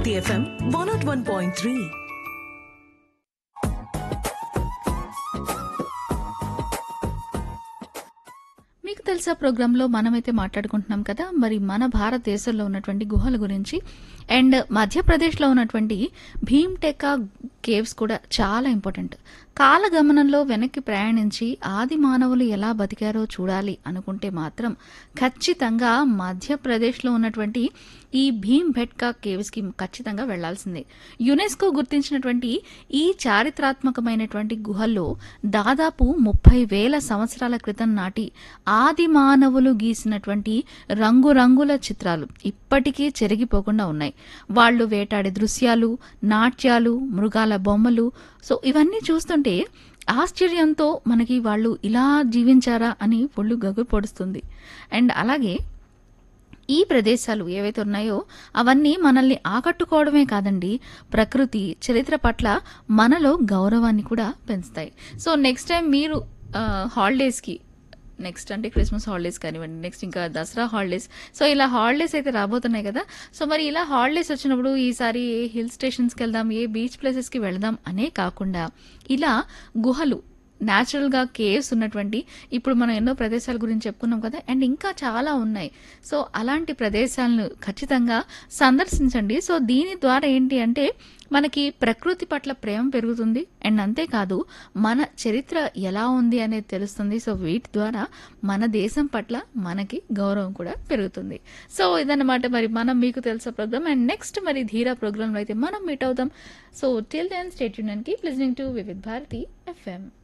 Hiti FM 101.3. మీకు తెలుసా ప్రోగ్రాంలో మనమైతే మాట్లాడుకుంటున్నాం కదా మరి మన భారతదేశంలో ఉన్నటువంటి గుహల గురించి అండ్ మధ్యప్రదేశ్లో ఉన్నటువంటి భీమ్టెకా కేవ్స్ కూడా చాలా ఇంపార్టెంట్ కాలగమనంలో వెనక్కి ప్రయాణించి ఆది మానవులు ఎలా బతికారో చూడాలి అనుకుంటే మాత్రం ఖచ్చితంగా మధ్యప్రదేశ్లో ఉన్నటువంటి ఈ భీమ్ భెట్కా కేవ్స్కి ఖచ్చితంగా వెళ్లాల్సిందే యునెస్కో గుర్తించినటువంటి ఈ చారిత్రాత్మకమైనటువంటి గుహల్లో దాదాపు ముప్పై వేల సంవత్సరాల క్రితం నాటి ఆది మానవులు గీసినటువంటి రంగురంగుల చిత్రాలు ఇప్పటికీ చెరిగిపోకుండా ఉన్నాయి వాళ్ళు వేటాడే దృశ్యాలు నాట్యాలు మృగాల బొమ్మలు సో ఇవన్నీ చూస్తుంటే ఆశ్చర్యంతో మనకి వాళ్ళు ఇలా జీవించారా అని ఒళ్ళు గగ్గు పొడుస్తుంది అండ్ అలాగే ఈ ప్రదేశాలు ఏవైతే ఉన్నాయో అవన్నీ మనల్ని ఆకట్టుకోవడమే కాదండి ప్రకృతి చరిత్ర పట్ల మనలో గౌరవాన్ని కూడా పెంచుతాయి సో నెక్స్ట్ టైం మీరు ఆ, హాలిడేస్కి నెక్స్ట్ అంటే క్రిస్మస్ హాలిడేస్ కానివ్వండి నెక్స్ట్ ఇంకా దసరా హాలిడేస్ సో ఇలా హాలిడేస్ అయితే రాబోతున్నాయి కదా సో మరి ఇలా హాలిడేస్ వచ్చినప్పుడు ఈసారి ఏ హిల్ స్టేషన్స్కి వెళ్దాం ఏ బీచ్ ప్లేసెస్కి వెళ్దాం అనే కాకుండా ఇలా గుహలు న్యాచురల్గా కేవ్స్ ఉన్నటువంటి ఇప్పుడు మనం ఎన్నో ప్రదేశాల గురించి చెప్పుకున్నాం కదా అండ్ ఇంకా చాలా ఉన్నాయి సో అలాంటి ప్రదేశాలను ఖచ్చితంగా సందర్శించండి సో దీని ద్వారా ఏంటి అంటే మనకి ప్రకృతి పట్ల ప్రేమ పెరుగుతుంది అండ్ అంతేకాదు మన చరిత్ర ఎలా ఉంది అనేది తెలుస్తుంది సో వీటి ద్వారా మన దేశం పట్ల మనకి గౌరవం కూడా పెరుగుతుంది సో ఇదన్నమాట మరి మనం మీకు తెలుసా ప్రోగ్రామ్ అండ్ నెక్స్ట్ మరి ధీరా ప్రోగ్రాంలో అయితే మనం మీట్ అవుతాం సో టిల్ దెన్ స్టేట్ యూనియన్ keep listening to Vividh Bharati FM